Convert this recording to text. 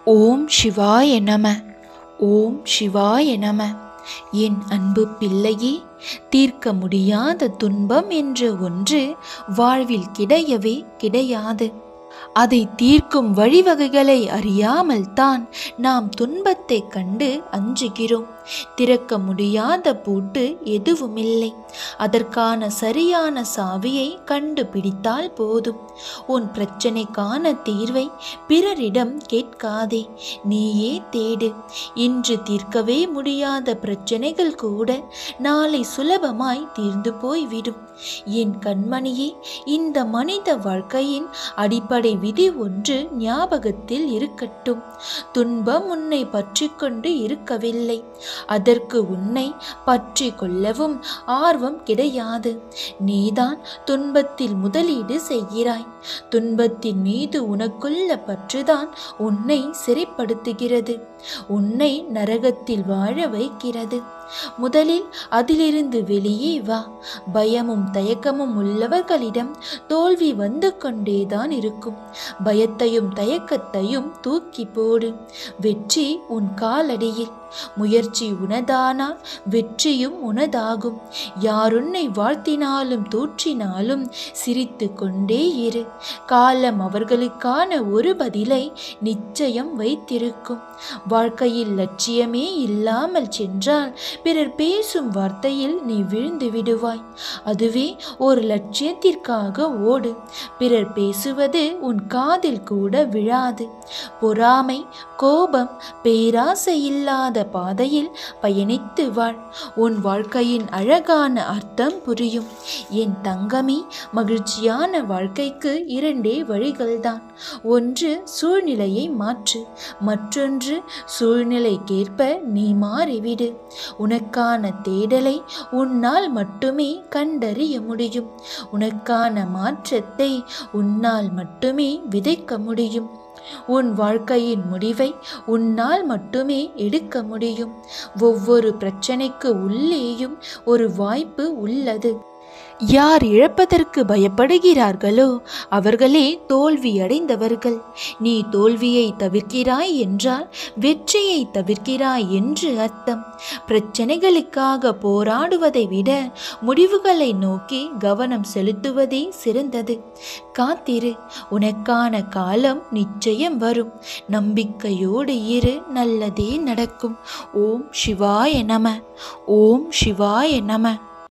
ஓம் சிவாய நம ஓம் சிவாய நம என் அன்பு பிள்ளையே தீர்க்க முடியாத துன்பம் என்று ஒன்று வாழ்வில் கிடையவே கிடையாது அதை தீர்க்கும் வழிவகைகளை அறியாமல் தான் நாம் துன்பத்தை கண்டு அஞ்சுகிறோம் திறக்க முடியாத பூட்டு எதுவுமில்லை அதற்கான சரியான சாவியை கண்டுபிடித்தால் போதும் உன் பிரச்சனைக்கான தீர்வை பிறரிடம் கேட்காதே நீயே தேடு இன்று தீர்க்கவே முடியாத பிரச்சனைகள் கூட நாளை சுலபமாய் தீர்ந்து போய்விடும் என் கண்மணியே இந்த மனித வாழ்க்கையின் அடிப்படை விதி ஒன்று ஞாபகத்தில் இருக்கட்டும் துன்பம் உன்னை பற்றி கொண்டு இருக்கவில்லை அதற்கு உன்னை பற்றி கொள்ளவும் ஆர்வம் கிடையாது நீதான் துன்பத்தில் முதலீடு செய்கிறாய் துன்பத்தின் மீது உனக்குள்ள பற்றுதான் உன்னை சிறைப்படுத்துகிறது உன்னை நரகத்தில் வாழ வைக்கிறது முதலில் அதிலிருந்து வெளியே வா பயமும் தயக்கமும் உள்ளவர்களிடம் தோல்வி வந்து கொண்டேதான் இருக்கும் பயத்தையும் தயக்கத்தையும் தூக்கி போடு வெற்றி உன் காலடியில் முயற்சி உனதானால் வெற்றியும் உனதாகும் யாருன்னை வாழ்த்தினாலும் தூற்றினாலும் சிரித்து கொண்டே இரு காலம் அவர்களுக்கான ஒரு பதிலை நிச்சயம் வைத்திருக்கும் வாழ்க்கையில் லட்சியமே இல்லாமல் சென்றால் பிறர் பேசும் வார்த்தையில் நீ விழுந்து விடுவாய் அதுவே ஒரு லட்சியத்திற்காக ஓடு பிறர் பேசுவது உன் காதில் கூட விழாது பொறாமை கோபம் பேராசை இல்லாத பாதையில் பயணித்து வாழ் உன் வாழ்க்கையின் அழகான அர்த்தம் புரியும் என் தங்கமி மகிழ்ச்சியான வாழ்க்கைக்கு இரண்டே வழிகள்தான் ஒன்று சூழ்நிலையை மாற்று மற்றொன்று சூழ்நிலைக்கேற்ப நீ மாறிவிடு உனக்கான தேடலை உன்னால் மட்டுமே கண்டறிய முடியும் உனக்கான மாற்றத்தை உன்னால் மட்டுமே விதைக்க முடியும் உன் வாழ்க்கையின் முடிவை உன்னால் மட்டுமே எடுக்க முடியும் ஒவ்வொரு பிரச்சனைக்கு உள்ளேயும் ஒரு வாய்ப்பு உள்ளது யார் இழப்பதற்கு பயப்படுகிறார்களோ அவர்களே தோல்வியடைந்தவர்கள் நீ தோல்வியை தவிர்க்கிறாய் என்றால் வெற்றியை தவிர்க்கிறாய் என்று அர்த்தம் பிரச்சனைகளுக்காக போராடுவதை விட முடிவுகளை நோக்கி கவனம் செலுத்துவதே சிறந்தது காத்திரு உனக்கான காலம் நிச்சயம் வரும் நம்பிக்கையோடு இரு நல்லதே நடக்கும் ஓம் சிவாய நம ஓம் சிவாய நம